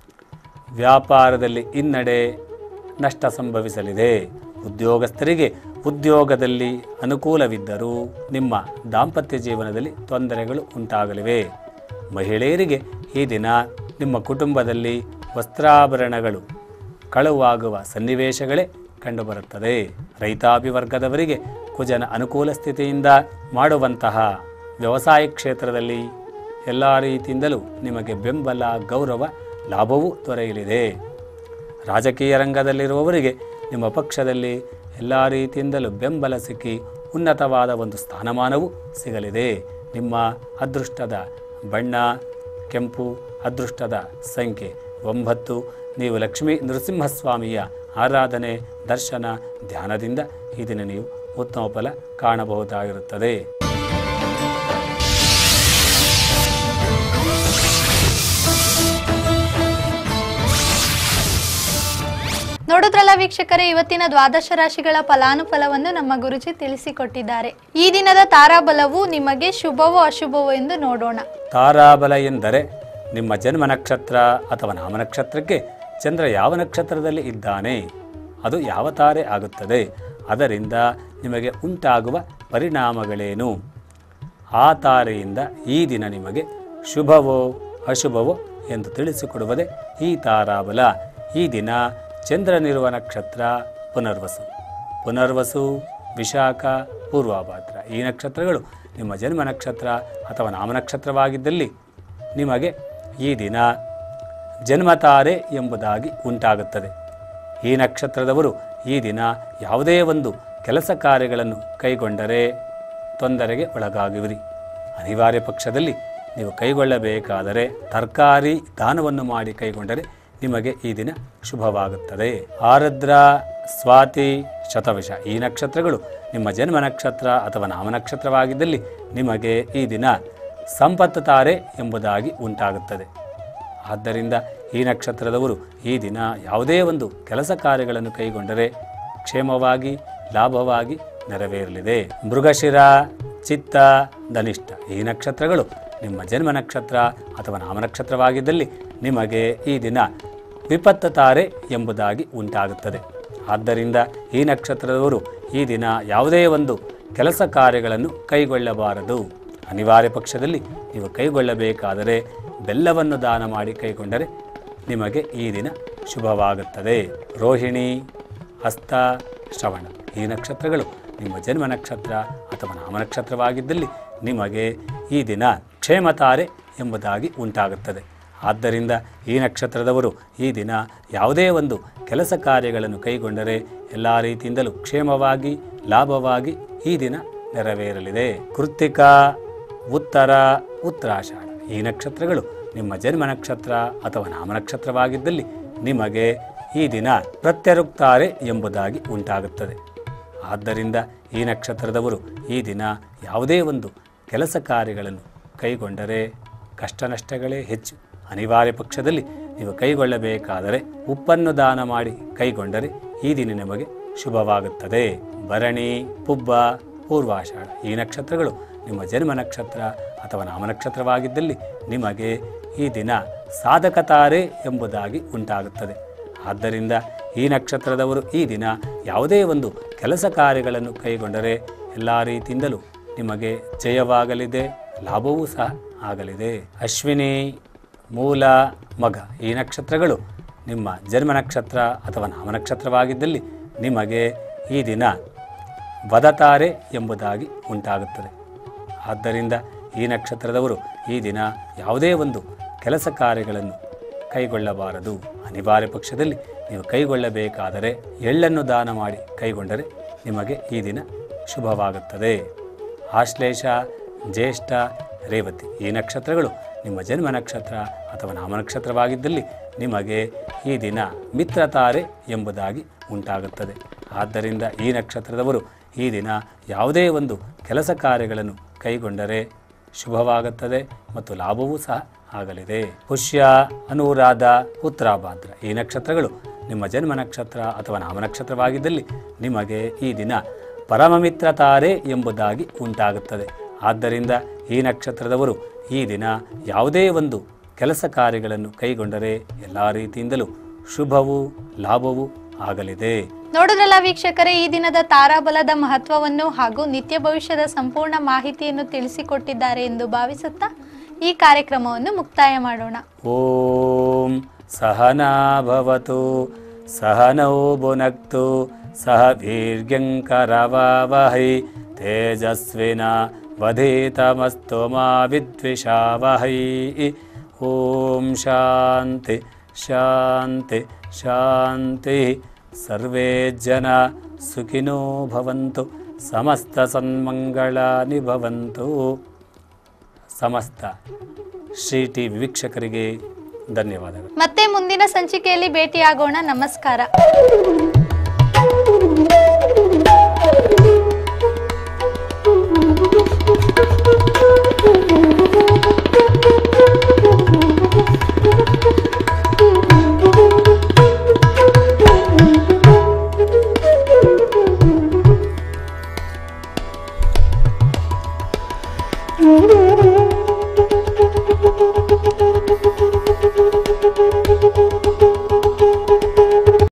ವ್ಯಾಪಾರದಲ್ಲಿ ಹಿನ್ನಡೆ ನಷ್ಟ ಸಂಭವಿಸಲಿದೆ ಉದ್ಯೋಗಸ್ಥರಿಗೆ ಉದ್ಯೋಗದಲ್ಲಿ ಅನುಕೂಲವಿದ್ದರೂ ನಿಮ್ಮ ದಾಂಪತ್ಯ ಜೀವನದಲ್ಲಿ ತೊಂದರೆಗಳು ಉಂಟಾಗಲಿವೆ ಮಹಿಳೆಯರಿಗೆ ಈ ದಿನ ನಿಮ್ಮ ಕುಟುಂಬದಲ್ಲಿ ವಸ್ತ್ರಾಭರಣಗಳು ಕಳುವಾಗುವ ಸನ್ನಿವೇಶಗಳೇ ಕಂಡುಬರುತ್ತದೆ ರೈತಾಪಿ ವರ್ಗದವರಿಗೆ ಕುಜನ ಅನುಕೂಲ ಸ್ಥಿತಿಯಿಂದ ಮಾಡುವಂತಹ ವ್ಯವಸಾಯ ಕ್ಷೇತ್ರದಲ್ಲಿ ಎಲ್ಲ ರೀತಿಯಿಂದಲೂ ನಿಮಗೆ ಬೆಂಬಲ ಗೌರವ ಲಾಭವೂ ದೊರೆಯಲಿದೆ ರಾಜಕೀಯ ರಂಗದಲ್ಲಿರುವವರಿಗೆ ನಿಮ್ಮ ಪಕ್ಷದಲ್ಲಿ ಎಲ್ಲ ರೀತಿಯಿಂದಲೂ ಬೆಂಬಲ ಸಿಕ್ಕಿ ಉನ್ನತವಾದ ಒಂದು ಸ್ಥಾನಮಾನವೂ ಸಿಗಲಿದೆ ನಿಮ್ಮ ಅದೃಷ್ಟದ ಬಣ್ಣ ಕೆಂಪು ಅದೃಷ್ಟದ ಸಂಖ್ಯೆ ಒಂಬತ್ತು ನೀವು ಲಕ್ಷ್ಮೀ ನರಸಿಂಹಸ್ವಾಮಿಯ ಆರಾಧನೆ ದರ್ಶನ ಧ್ಯಾನದಿಂದ ಈ ದಿನ ನೀವು ಉತ್ತಮ ಫಲ ಕಾಣಬಹುದಾಗಿರುತ್ತದೆ ನೋಡಿದ್ರಲ್ಲ ವೀಕ್ಷಕರೇ ಇವತ್ತಿನ ದ್ವಾದಶ ರಾಶಿಗಳ ಫಲಾನುಫಲವನ್ನು ನಮ್ಮ ಗುರುಜಿ ತಿಳಿಸಿಕೊಟ್ಟಿದ್ದಾರೆ ಈ ದಿನದ ತಾರಾಬಲವು ನಿಮಗೆ ಶುಭವೋ ಅಶುಭವೋ ಎಂದು ನೋಡೋಣ ತಾರಾಬಲ ಎಂದರೆ ನಿಮ್ಮ ಜನ್ಮ ನಕ್ಷತ್ರ ಅಥವಾ ನಾಮ ನಕ್ಷತ್ರಕ್ಕೆ ಚಂದ್ರ ಯಾವ ನಕ್ಷತ್ರದಲ್ಲಿ ಇದ್ದಾನೆ ಅದು ಯಾವ ತಾರೆ ಆಗುತ್ತದೆ ಅದರಿಂದ ನಿಮಗೆ ಉಂಟಾಗುವ ಪರಿಣಾಮಗಳೇನು ಆ ತಾರೆಯಿಂದ ಈ ದಿನ ನಿಮಗೆ ಶುಭವೋ ಅಶುಭವೋ ಎಂದು ತಿಳಿಸಿಕೊಡುವುದೇ ಈ ತಾರಾಬಲ ಈ ದಿನ ಚಂದ್ರನಿರುವ ನಕ್ಷತ್ರ ಪುನರ್ವಸು ಪುನರ್ವಸು ವಿಶಾಖ ಪೂರ್ವಭಾದ್ರ ಈ ನಕ್ಷತ್ರಗಳು ನಿಮ್ಮ ಜನ್ಮ ನಕ್ಷತ್ರ ಅಥವಾ ನಾಮನಕ್ಷತ್ರವಾಗಿದ್ದಲ್ಲಿ ನಿಮಗೆ ಈ ದಿನ ಜನ್ಮತಾರೆ ಎಂಬುದಾಗಿ ಉಂಟಾಗುತ್ತದೆ ಈ ನಕ್ಷತ್ರದವರು ಈ ದಿನ ಯಾವುದೇ ಒಂದು ಕೆಲಸ ಕಾರ್ಯಗಳನ್ನು ಕೈಗೊಂಡರೆ ತೊಂದರೆಗೆ ಒಳಗಾಗುವಿರಿ ಅನಿವಾರ್ಯ ಪಕ್ಷದಲ್ಲಿ ನೀವು ಕೈಗೊಳ್ಳಬೇಕಾದರೆ ತರಕಾರಿ ದಾನವನ್ನು ಮಾಡಿ ಕೈಗೊಂಡರೆ ನಿಮಗೆ ಈ ದಿನ ಶುಭವಾಗುತ್ತದೆ ಆರದ್ರ ಸ್ವಾತಿ ಶತವಿಷ ಈ ನಕ್ಷತ್ರಗಳು ನಿಮ್ಮ ಜನ್ಮ ನಕ್ಷತ್ರ ಅಥವಾ ನಾಮನಕ್ಷತ್ರವಾಗಿದ್ದಲ್ಲಿ ನಿಮಗೆ ಈ ದಿನ ಸಂಪತ್ತು ತಾರೆ ಎಂಬುದಾಗಿ ಉಂಟಾಗುತ್ತದೆ ಆದ್ದರಿಂದ ಈ ನಕ್ಷತ್ರದವರು ಈ ದಿನ ಯಾವುದೇ ಒಂದು ಕೆಲಸ ಕಾರ್ಯಗಳನ್ನು ಕೈಗೊಂಡರೆ ಕ್ಷೇಮವಾಗಿ ಲಾಭವಾಗಿ ನೆರವೇರಲಿದೆ ಮೃಗಶಿರ ಚಿತ್ತ ಧನಿಷ್ಠ ಈ ನಕ್ಷತ್ರಗಳು ನಿಮ್ಮ ಜನ್ಮ ನಕ್ಷತ್ರ ಅಥವಾ ನಾಮನಕ್ಷತ್ರವಾಗಿದ್ದಲ್ಲಿ ನಿಮಗೆ ಈ ದಿನ ವಿಪತ್ತು ತಾರೆ ಎಂಬುದಾಗಿ ಉಂಟಾಗುತ್ತದೆ ಆದ್ದರಿಂದ ಈ ನಕ್ಷತ್ರದವರು ಈ ದಿನ ಯಾವುದೇ ಒಂದು ಕೆಲಸ ಕಾರ್ಯಗಳನ್ನು ಕೈಗೊಳ್ಳಬಾರದು ಅನಿವಾರ್ಯ ಪಕ್ಷದಲ್ಲಿ ನೀವು ಕೈಗೊಳ್ಳಬೇಕಾದರೆ ಬೆಲ್ಲವನ್ನು ದಾನ ಮಾಡಿ ಕೈಗೊಂಡರೆ ನಿಮಗೆ ಈ ದಿನ ಶುಭವಾಗುತ್ತದೆ ರೋಹಿಣಿ ಹಸ್ತ ಶ್ರವಣ ಈ ನಕ್ಷತ್ರಗಳು ನಿಮ್ಮ ಜನ್ಮ ನಕ್ಷತ್ರ ಅಥವಾ ನಾಮನಕ್ಷತ್ರವಾಗಿದ್ದಲ್ಲಿ ನಿಮಗೆ ಈ ದಿನ ಕ್ಷೇಮತಾರೆ ಎಂಬುದಾಗಿ ಉಂಟಾಗುತ್ತದೆ ಆದ್ದರಿಂದ ಈ ನಕ್ಷತ್ರದವರು ಈ ದಿನ ಯಾವುದೇ ಒಂದು ಕೆಲಸ ಕಾರ್ಯಗಳನ್ನು ಕೈಗೊಂಡರೆ ಎಲ್ಲ ರೀತಿಯಿಂದಲೂ ಕ್ಷೇಮವಾಗಿ ಲಾಭವಾಗಿ ಈ ದಿನ ನೆರವೇರಲಿದೆ ಕೃತ್ತಿಕ ಉತ್ತರ ಉತ್ತರಾಷಾಢ ಈ ನಕ್ಷತ್ರಗಳು ನಿಮ್ಮ ಜನ್ಮ ನಕ್ಷತ್ರ ಅಥವಾ ನಾಮನಕ್ಷತ್ರವಾಗಿದ್ದಲ್ಲಿ ನಿಮಗೆ ಈ ದಿನ ಪ್ರತ್ಯರುಕ್ತಾರೆ ಎಂಬುದಾಗಿ ಉಂಟಾಗುತ್ತದೆ ಆದ್ದರಿಂದ ಈ ನಕ್ಷತ್ರದವರು ಈ ದಿನ ಯಾವುದೇ ಒಂದು ಕೆಲಸ ಕಾರ್ಯಗಳನ್ನು ಕೈಗೊಂಡರೆ ಕಷ್ಟ ನಷ್ಟಗಳೇ ಹೆಚ್ಚು ಅನಿವಾರ್ಯ ಪಕ್ಷದಲ್ಲಿ ನೀವು ಕೈಗೊಳ್ಳಬೇಕಾದರೆ ಉಪ್ಪನ್ನು ದಾನ ಮಾಡಿ ಕೈಗೊಂಡರೆ ಈ ದಿನ ನಿಮಗೆ ಶುಭವಾಗುತ್ತದೆ ಭರಣಿ ಪುಬ್ಬ ಪೂರ್ವಾಷಾಢ ಈ ನಕ್ಷತ್ರಗಳು ನಿಮ್ಮ ಜನ್ಮ ನಕ್ಷತ್ರ ಅಥವಾ ನಾಮನಕ್ಷತ್ರವಾಗಿದ್ದಲ್ಲಿ ನಿಮಗೆ ಈ ದಿನ ಸಾಧಕತಾರೆ ಎಂಬುದಾಗಿ ಉಂಟಾಗುತ್ತದೆ ಆದ್ದರಿಂದ ಈ ನಕ್ಷತ್ರದವರು ಈ ದಿನ ಯಾವುದೇ ಒಂದು ಕೆಲಸ ಕಾರ್ಯಗಳನ್ನು ಕೈಗೊಂಡರೆ ಎಲ್ಲ ರೀತಿಯಿಂದಲೂ ನಿಮಗೆ ಜಯವಾಗಲಿದೆ ಲಾಭವೂ ಸಹ ಆಗಲಿದೆ ಅಶ್ವಿನಿ ಮೂಲ ಮಗ ಈ ನಕ್ಷತ್ರಗಳು ನಿಮ್ಮ ಜನ್ಮ ನಕ್ಷತ್ರ ಅಥವಾ ನಾಮನಕ್ಷತ್ರವಾಗಿದ್ದಲ್ಲಿ ನಿಮಗೆ ಈ ದಿನ ವದತಾರೆ ಎಂಬುದಾಗಿ ಉಂಟಾಗುತ್ತದೆ ಆದ್ದರಿಂದ ಈ ನಕ್ಷತ್ರದವರು ಈ ದಿನ ಯಾವುದೇ ಒಂದು ಕೆಲಸ ಕಾರ್ಯಗಳನ್ನು ಕೈಗೊಳ್ಳಬಾರದು ಅನಿವಾರ್ಯ ಪಕ್ಷದಲ್ಲಿ ನೀವು ಕೈಗೊಳ್ಳಬೇಕಾದರೆ ಎಳ್ಳನ್ನು ದಾನ ಮಾಡಿ ಕೈಗೊಂಡರೆ ನಿಮಗೆ ಈ ದಿನ ಶುಭವಾಗುತ್ತದೆ ಆಶ್ಲೇಷ ಜ್ಯೇಷ್ಠ ರೇವತಿ ಈ ನಕ್ಷತ್ರಗಳು ನಿಮ್ಮ ಜನ್ಮ ನಕ್ಷತ್ರ ಅಥವಾ ನಾಮನಕ್ಷತ್ರವಾಗಿದ್ದಲ್ಲಿ ನಿಮಗೆ ಈ ದಿನ ಮಿತ್ರತಾರೆ ಎಂಬುದಾಗಿ ಉಂಟಾಗುತ್ತದೆ ಆದ್ದರಿಂದ ಈ ನಕ್ಷತ್ರದವರು ಈ ದಿನ ಯಾವುದೇ ಒಂದು ಕೆಲಸ ಕಾರ್ಯಗಳನ್ನು ಕೈಗೊಂಡರೆ ಶುಭವಾಗುತ್ತದೆ ಮತ್ತು ಲಾಭವೂ ಸಹ ಆಗಲಿದೆ ಪುಷ್ಯ ಅನುರಾಧ ಉತ್ತರಾಭಾದ್ರ ಈ ನಕ್ಷತ್ರಗಳು ನಿಮ್ಮ ಜನ್ಮ ನಕ್ಷತ್ರ ಅಥವಾ ನಾಮನಕ್ಷತ್ರವಾಗಿದ್ದಲ್ಲಿ ನಿಮಗೆ ಈ ದಿನ ಪರಮಮಿತ್ರ ತಾರೆ ಎಂಬುದಾಗಿ ಉಂಟಾಗುತ್ತದೆ ಆದ್ದರಿಂದ ಈ ನಕ್ಷತ್ರದವರು ಈ ದಿನ ಯಾವುದೇ ಒಂದು ಕೆಲಸ ಕಾರ್ಯಗಳನ್ನು ಕೈಗೊಂಡರೆ ಎಲ್ಲ ರೀತಿಯಿಂದಲೂ ಶುಭವೂ ಲಾಭವೂ ಆಗಲಿದೆ ನೋಡಿದ್ರಲ್ಲ ವೀಕ್ಷಕರೇ ಈ ದಿನದ ತಾರಾಬಲದ ಮಹತ್ವವನ್ನು ಹಾಗೂ ನಿತ್ಯ ಭವಿಷ್ಯದ ಸಂಪೂರ್ಣ ಮಾಹಿತಿಯನ್ನು ತಿಳಿಸಿಕೊಟ್ಟಿದ್ದಾರೆ ಎಂದು ಭಾವಿಸುತ್ತಾ ಈ ಕಾರ್ಯಕ್ರಮವನ್ನು ಮುಕ್ತಾಯ ಮಾಡೋಣ ಓಂ ಸಹನಾ ಭವತು ಸಹನೌ ಭುನಕ್ತು ಸಹ ವೀರ್ಯಂಕರವಾವಹೈ ತೇಜಸ್ವಿನ ವಧಿತಮಸ್ತು ಮಾ ವಿದ್ವಿಷಾವಹೈ ಓಂ ಶಾಂತಿ ಶಾಂತಿ ಶಾಂತಿ ಸರ್ವೇ ಜನ ಸುಖಿನೋ ಭವಂತು ಸಮಸ್ತ ಸನ್ಮಂಗಳಾನಿ ಭವಂತು ಸಮಸ್ತ ಶ್ರೀ ಟಿ ವೀಕ್ಷಕರಿಗೆ ಧನ್ಯವಾದಗಳು ಮತ್ತೆ ಮುಂದಿನ ಸಂಚಿಕೆಯಲ್ಲಿ ಭೇಟಿಯಾಗೋಣ ನಮಸ್ಕಾರ